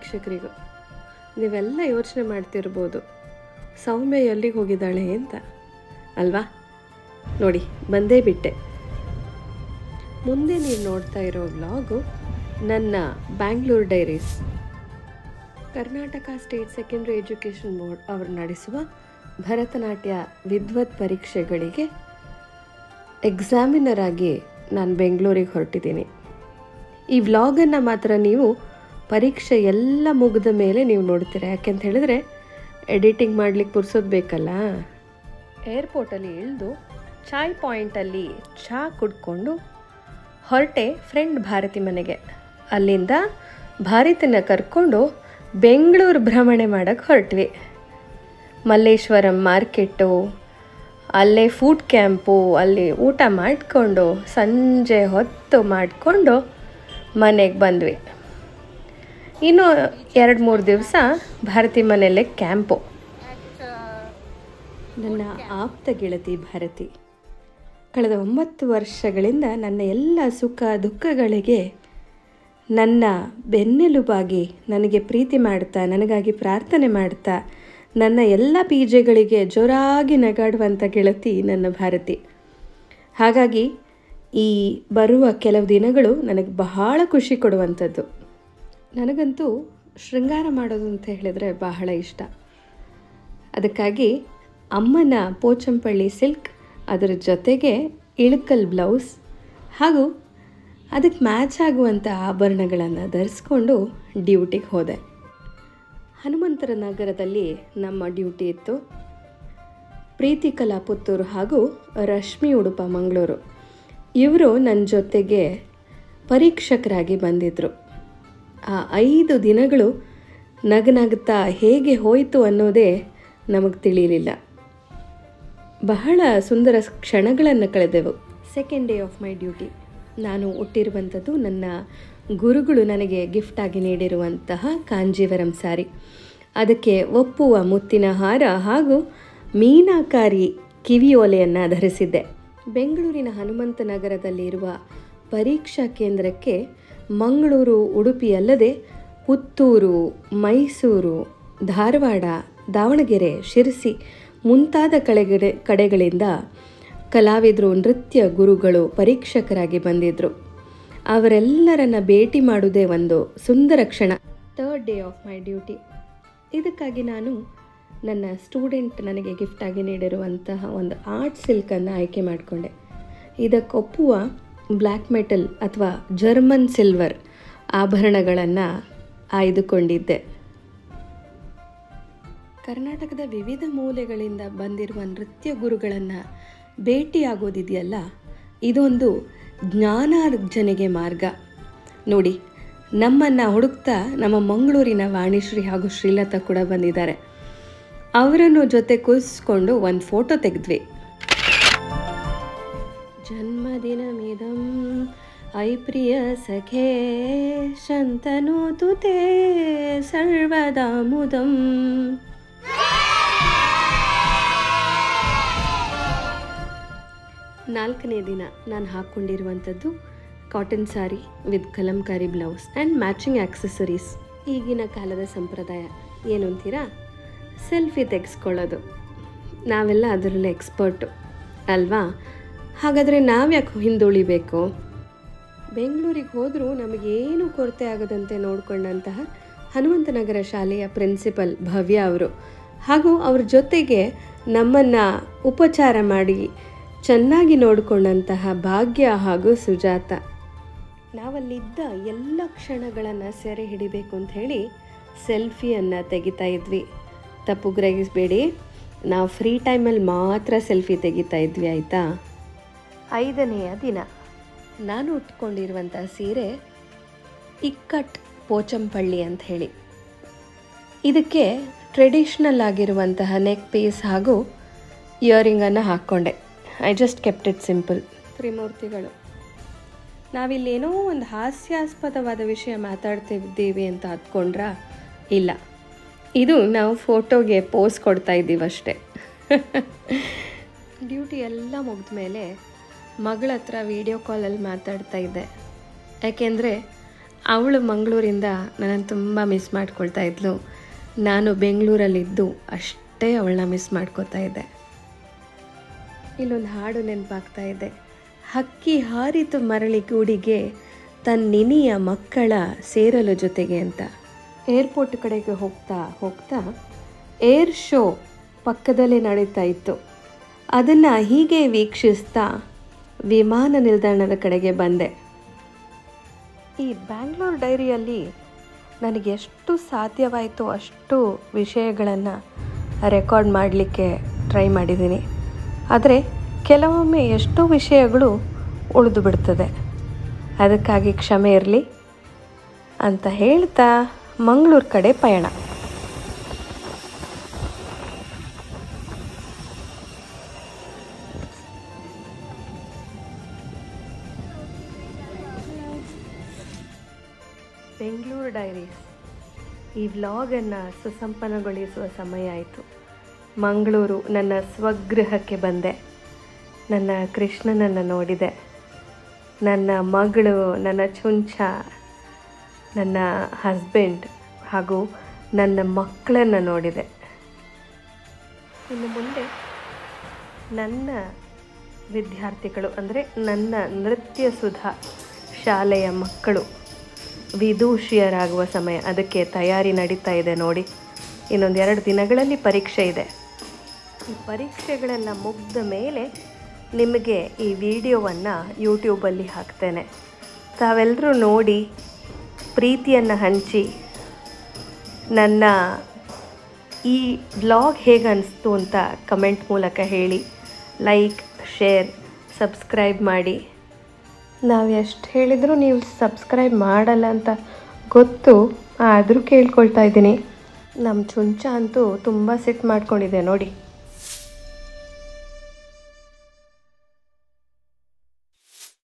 ವೀಕ್ಷಕರಿಗೂ ನೀವೆಲ್ಲ ಯೋಚನೆ ಮಾಡ್ತಿರ್ಬೋದು ಸೌಮ್ಯ ಎಲ್ಲಿಗೆ ಹೋಗಿದ್ದಾಳೆ ಅಂತ ಅಲ್ವಾ ನೋಡಿ ಬಂದೇ ಬಿಟ್ಟೆ ಮುಂದೆ ನೀವು ನೋಡ್ತಾ ಇರೋ ವ್ಲಾಗು ನನ್ನ Bangalore diaries Karnataka state secondary education board ಅವರು ನಡೆಸುವ ಭರತನಾಟ್ಯ ವಿದ್ವತ್ ಪರೀಕ್ಷೆಗಳಿಗೆ ಎಕ್ಸಾಮಿನರ್ ಆಗಿ ನಾನು ಬೆಂಗಳೂರಿಗೆ ಹೊರಟಿದ್ದೀನಿ ಈ ವ್ಲಾಗನ್ನು ಮಾತ್ರ ನೀವು ಪರೀಕ್ಷೆ ಎಲ್ಲ ಮುಗಿದ ಮೇಲೆ ನೀವು ನೋಡ್ತೀರಾ ಯಾಕೆಂತ ಹೇಳಿದ್ರೆ ಎಡಿಟಿಂಗ್ ಮಾಡ್ಲಿಕ್ಕೆ ಪುರ್ಸೋದು ಬೇಕಲ್ಲ ಏರ್ಪೋರ್ಟಲ್ಲಿ ಇಳಿದು ಚಾಯ್ ಪಾಯಿಂಟಲ್ಲಿ ಚಹಾ ಕುಡ್ಕೊಂಡು ಹೊರಟೆ ಫ್ರೆಂಡ್ ಭಾರತಿ ಮನೆಗೆ ಅಲ್ಲಿಂದ ಭಾರತಿನ ಕರ್ಕೊಂಡು ಬೆಂಗಳೂರು ಭ್ರಮಣೆ ಮಾಡೋಕ್ಕೆ ಹೊರಟ್ವಿ ಮಲ್ಲೇಶ್ವರಂ ಮಾರ್ಕೆಟು ಅಲ್ಲೇ ಫುಡ್ ಕ್ಯಾಂಪು ಅಲ್ಲಿ ಊಟ ಮಾಡಿಕೊಂಡು ಸಂಜೆ ಹೊತ್ತು ಮಾಡಿಕೊಂಡು ಮನೆಗೆ ಬಂದ್ವಿ ಇನ್ನು ಎರಡು ಮೂರು ದಿವಸ ಭಾರತಿ ಮನೆಯಲ್ಲೇ ಕ್ಯಾಂಪು ನನ್ನ ಆಪ್ತ ಗೆಳತಿ ಭಾರತಿ ಕಳೆದ ಒಂಬತ್ತು ವರ್ಷಗಳಿಂದ ನನ್ನ ಎಲ್ಲ ಸುಖ ದುಃಖಗಳಿಗೆ ನನ್ನ ಬೆನ್ನೆಲುಬಾಗಿ ನನಗೆ ಪ್ರೀತಿ ಮಾಡ್ತಾ ನನಗಾಗಿ ಪ್ರಾರ್ಥನೆ ಮಾಡ್ತಾ ನನ್ನ ಎಲ್ಲ ಪೀಜೆಗಳಿಗೆ ಜೋರಾಗಿ ನಗಾಡುವಂಥ ಗೆಳತಿ ನನ್ನ ಭಾರತಿ ಹಾಗಾಗಿ ಈ ಬರುವ ಕೆಲವು ದಿನಗಳು ನನಗೆ ಬಹಳ ಖುಷಿ ಕೊಡುವಂಥದ್ದು ನನಗಂತೂ ಶೃಂಗಾರ ಮಾಡೋದು ಅಂತ ಹೇಳಿದರೆ ಬಹಳ ಇಷ್ಟ ಅದಕ್ಕಾಗಿ ಅಮ್ಮನ ಪೋಚಂಪಳ್ಳಿ ಸಿಲ್ಕ್ ಅದರ ಜೊತೆಗೆ ಇಳಕಲ್ ಬ್ಲೌಸ್ ಹಾಗೂ ಅದಕ್ಕೆ ಮ್ಯಾಚ್ ಆಗುವಂಥ ಆಭರಣಗಳನ್ನು ಧರಿಸ್ಕೊಂಡು ಡ್ಯೂಟಿಗೆ ಹೋದೆ ಹನುಮಂತರ ನಗರದಲ್ಲಿ ನಮ್ಮ ಡ್ಯೂಟಿ ಇತ್ತು ಪ್ರೀತಿ ಕಲಾ ಪುತ್ತೂರು ಹಾಗೂ ರಶ್ಮಿ ಉಡುಪ ಮಂಗಳೂರು ಇವರು ನನ್ನ ಜೊತೆಗೆ ಪರೀಕ್ಷಕರಾಗಿ ಬಂದಿದ್ದರು ಆ ಐದು ದಿನಗಳು ನಗನಗ್ತಾ ಹೇಗೆ ಹೋಯಿತು ಅನ್ನೋದೇ ನಮಗೆ ತಿಳಿಯಲಿಲ್ಲ ಬಹಳ ಸುಂದರ ಕ್ಷಣಗಳನ್ನು ಕಳೆದೆವು second day of my duty ನಾನು ಹುಟ್ಟಿರುವಂಥದ್ದು ನನ್ನ ಗುರುಗಳು ನನಗೆ ಗಿಫ್ಟಾಗಿ ನೀಡಿರುವಂತಹ ಕಾಂಜೀವರಂ ಸಾರಿ ಅದಕ್ಕೆ ಒಪ್ಪುವ ಮುತ್ತಿನ ಹಾರ ಹಾಗೂ ಮೀನಾಕಾರಿ ಕಿವಿಯೋಲೆಯನ್ನು ಧರಿಸಿದ್ದೆ ಬೆಂಗಳೂರಿನ ಹನುಮಂತ ನಗರದಲ್ಲಿರುವ ಪರೀಕ್ಷಾ ಕೇಂದ್ರಕ್ಕೆ ಮಂಗಳೂರು ಉಡುಪಿ ಅಲ್ಲದೆ ಪುತ್ತೂರು ಮೈಸೂರು ಧಾರವಾಡ ದಾವಣಗೆರೆ ಶಿರಸಿ ಮುಂತಾದ ಕಡೆಗಡೆ ಕಡೆಗಳಿಂದ ಕಲಾವಿದರು ನೃತ್ಯ ಗುರುಗಳು ಪರೀಕ್ಷಕರಾಗಿ ಬಂದಿದ್ದರು ಅವರೆಲ್ಲರನ್ನ ಭೇಟಿ ಮಾಡುವುದೇ ಒಂದು ಸುಂದರ ಕ್ಷಣ third day of my duty ಇದಕ್ಕಾಗಿ ನಾನು ನನ್ನ ಸ್ಟೂಡೆಂಟ್ ನನಗೆ ಗಿಫ್ಟಾಗಿ ನೀಡಿರುವಂತಹ ಒಂದು ಆರ್ಟ್ ಸಿಲ್ಕನ್ನು ಆಯ್ಕೆ ಮಾಡಿಕೊಂಡೆ ಇದಕ್ಕೊಪ್ಪುವ ಬ್ಲ್ಯಾಕ್ ಮೆಟಲ್ ಅಥವಾ ಜರ್ಮನ್ ಸಿಲ್ವರ್ ಆಭರಣಗಳನ್ನು ಆಯ್ದುಕೊಂಡಿದ್ದೆ ಕರ್ನಾಟಕದ ವಿವಿಧ ಮೂಲೆಗಳಿಂದ ಬಂದಿರುವ ನೃತ್ಯ ಗುರುಗಳನ್ನು ಭೇಟಿಯಾಗೋದಿದೆಯಲ್ಲ ಇದೊಂದು ಜ್ಞಾನಾರ್ಜನೆಗೆ ಮಾರ್ಗ ನೋಡಿ ನಮ್ಮನ್ನು ಹುಡುಕ್ತಾ ನಮ್ಮ ಮಂಗಳೂರಿನ ವಾಣಿಶ್ರೀ ಹಾಗೂ ಶ್ರೀಲತಾ ಕೂಡ ಬಂದಿದ್ದಾರೆ ಅವರನ್ನು ಜೊತೆ ಕೂರಿಸ್ಕೊಂಡು ಒಂದು ಫೋಟೋ ತೆಗೆದ್ವಿ ಜನ್ಮದಿನಮಿದಂ ಐ ಪ್ರಿಯ ಸಖೇ ಶಂತನೋತು ತೇ ಸರ್ವದಾ ಮುದಂ ನಾಲ್ಕನೇ ದಿನ ನಾನು ಹಾಕ್ಕೊಂಡಿರುವಂಥದ್ದು cotton sari with Kalamkari blouse and matching accessories ಈಗಿನ ಕಾಲದ ಸಂಪ್ರದಾಯ ಏನು ಅಂತೀರಾ ಸೆಲ್ಫಿ ತೆಗೆಸ್ಕೊಳ್ಳೋದು ನಾವೆಲ್ಲ ಅದರಲ್ಲೇ ಎಕ್ಸ್ಪರ್ಟು ಅಲ್ವಾ ಹಾಗಾದರೆ ನಾವು ಯಾಕೆ ಹಿಂದುಳಿಬೇಕು ಬೆಂಗಳೂರಿಗೆ ಹೋದರೂ ನಮಗೇನು ಕೊರತೆ ಆಗದಂತೆ ನೋಡಿಕೊಂಡಂತಹ ಹನುಮಂತನಗರ ಶಾಲೆಯ ಪ್ರಿನ್ಸಿಪಲ್ ಭವ್ಯ ಅವರು ಹಾಗೂ ಅವ್ರ ಜೊತೆಗೆ ನಮ್ಮನ್ನು ಉಪಚಾರ ಮಾಡಿ ಚೆನ್ನಾಗಿ ನೋಡಿಕೊಂಡಂತಹ ಭಾಗ್ಯ ಹಾಗೂ ಸುಜಾತ ನಾವಲ್ಲಿದ್ದ ಎಲ್ಲ ಕ್ಷಣಗಳನ್ನು ಸೆರೆ ಹಿಡಿಬೇಕು ಅಂತ ಹೇಳಿ ಸೆಲ್ಫಿಯನ್ನು ತೆಗಿತಾ ಇದ್ವಿ ತಪ್ಪು ಗ್ರಹಿಸಬೇಡಿ ನಾವು ಫ್ರೀ ಟೈಮಲ್ಲಿ ಮಾತ್ರ ಸೆಲ್ಫಿ ತೆಗಿತಾ ಇದ್ವಿ ಆಯಿತಾ ಐದನೆಯ ದಿನ ನಾನು ಉಟ್ಕೊಂಡಿರುವಂಥ ಸೀರೆ ಇಕ್ಕಟ್ ಪೋಚಂಪಳ್ಳಿ ಅಂತ ಹೇಳಿ ಇದಕ್ಕೆ ಟ್ರೆಡಿಷ್ನಲ್ ಆಗಿರುವಂತಹ ನೆಕ್ ಪೀಸ್ ಹಾಗೂ ಇಯರಿಂಗನ್ನು ಹಾಕ್ಕೊಂಡೆ I just kept it simple ತ್ರಿಮೂರ್ತಿಗಳು ನಾವಿಲ್ಲೇನೋ ಒಂದು ಹಾಸ್ಯಾಸ್ಪದವಾದ ವಿಷಯ ಮಾತಾಡ್ತಿದ್ದೀವಿ ಅಂತ ಹತ್ಕೊಂಡ್ರಾ ಇಲ್ಲ ಇದು ನಾವು ಫೋಟೋಗೆ ಪೋಸ್ ಕೊಡ್ತಾ ಇದ್ದೀವಿ ಅಷ್ಟೇ ಡ್ಯೂಟಿ ಎಲ್ಲ ಮುಗಿದ ಮೇಲೆ ಮಗಳ ಹತ್ರ ವೀಡಿಯೋ ಕಾಲಲ್ಲಿ ಮಾತಾಡ್ತಾ ಇದ್ದೆ ಯಾಕೆಂದರೆ ಅವಳು ಮಂಗಳೂರಿಂದ ನನ್ನನ್ನು ತುಂಬ ಮಿಸ್ ಮಾಡ್ಕೊಳ್ತಾ ಇದ್ಲು ನಾನು ಬೆಂಗಳೂರಲ್ಲಿದ್ದು ಅಷ್ಟೇ ಅವಳನ್ನ ಮಿಸ್ ಮಾಡ್ಕೋತಾ ಇದ್ದೆ ಇಲ್ಲೊಂದು ಹಾಡು ನೆನಪಾಗ್ತಾ ಇದೆ ಹಕ್ಕಿ ಹಾರಿತು ಮರಳಿ ಗೂಡಿಗೆ ತನ್ನಿನಿಯ ಮಕ್ಕಳ ಸೇರಲು ಜೊತೆಗೆ ಅಂತ ಏರ್ಪೋರ್ಟ್ ಕಡೆಗೆ ಹೋಗ್ತಾ ಹೋಗ್ತಾ ಏರ್ ಶೋ ಪಕ್ಕದಲ್ಲೇ ನಡೀತಾ ಇತ್ತು ಅದನ್ನು ಹೀಗೆ ವೀಕ್ಷಿಸ್ತಾ ವಿಮಾನ ನಿಲ್ದಾಣದ ಕಡೆಗೆ ಬಂದೆ ಈ ಬ್ಯಾಂಗ್ಳೂರ್ ಡೈರಿಯಲ್ಲಿ ನನಗೆ ಎಷ್ಟು ಸಾಧ್ಯವಾಯಿತು ಅಷ್ಟು ವಿಷಯಗಳನ್ನು ರೆಕಾರ್ಡ್ ಮಾಡಲಿಕ್ಕೆ ಟ್ರೈ ಮಾಡಿದ್ದೀನಿ ಆದರೆ ಕೆಲವೊಮ್ಮೆ ಎಷ್ಟೋ ವಿಷಯಗಳು ಉಳಿದು ಬಿಡ್ತದೆ ಅದಕ್ಕಾಗಿ ಕ್ಷಮೆ ಇರಲಿ ಅಂತ ಹೇಳ್ತಾ ಮಂಗಳೂರು ಕಡೆ ಪಯಣ ಬೆಂಗಳೂರು ಡೈರೀಸ್ ಈ ವ್ಲಾಗನ್ನು ಸುಸಂಪನ್ನಗೊಳಿಸುವ ಸಮಯ ಆಯಿತು ಮಂಗಳೂರು ನನ್ನ ಸ್ವಗೃಹಕ್ಕೆ ಬಂದೆ ನನ್ನ ಕೃಷ್ಣನನ್ನು ನೋಡಿದೆ ನನ್ನ ಮಗಳು ನನ್ನ ಚುಂಚ ನನ್ನ ಹಸ್ಬೆಂಡ್ ಹಾಗೂ ನನ್ನ ಮಕ್ಕಳನ್ನು ನೋಡಿದೆ ಇನ್ನು ಮುಂದೆ ನನ್ನ ವಿದ್ಯಾರ್ಥಿಗಳು ಅಂದರೆ ನನ್ನ ನೃತ್ಯ ಸುಧಾ ಶಾಲೆಯ ಮಕ್ಕಳು ವಿದೂಷಿಯರಾಗುವ ಸಮಯ ಅದಕ್ಕೆ ತಯಾರಿ ನಡೀತಾ ಇದೆ ನೋಡಿ ಇನ್ನೊಂದು ಎರಡು ದಿನಗಳಲ್ಲಿ ಪರೀಕ್ಷೆ ಇದೆ ಈ ಪರೀಕ್ಷೆಗಳೆಲ್ಲ ಮುಗ್ದ ಮೇಲೆ ನಿಮಗೆ ಈ ವಿಡಿಯೋವನ್ನು ಯೂಟ್ಯೂಬಲ್ಲಿ ಹಾಕ್ತೇನೆ ತಾವೆಲ್ಲರೂ ನೋಡಿ ಪ್ರೀತಿಯನ್ನು ಹಂಚಿ ನನ್ನ ಈ ವ್ಲಾಗ್ ಹೇಗೆ ಅನಿಸ್ತು ಅಂತ ಕಮೆಂಟ್ ಮೂಲಕ ಹೇಳಿ ಲೈಕ್ ಶೇರ್ ಸಬ್ಸ್ಕ್ರೈಬ್ ಮಾಡಿ ನಾವು ಎಷ್ಟು ಹೇಳಿದರೂ ನೀವು ಸಬ್ಸ್ಕ್ರೈಬ್ ಮಾಡಲ್ಲ ಅಂತ ಗೊತ್ತು ಆದರೂ ಕೇಳ್ಕೊಳ್ತಾ ಇದ್ದೀನಿ ನಮ್ಮ ಚುಂಚ ಅಂತೂ ತುಂಬ ಸಿಟ್ಟು ಮಾಡ್ಕೊಂಡಿದೆ ನೋಡಿ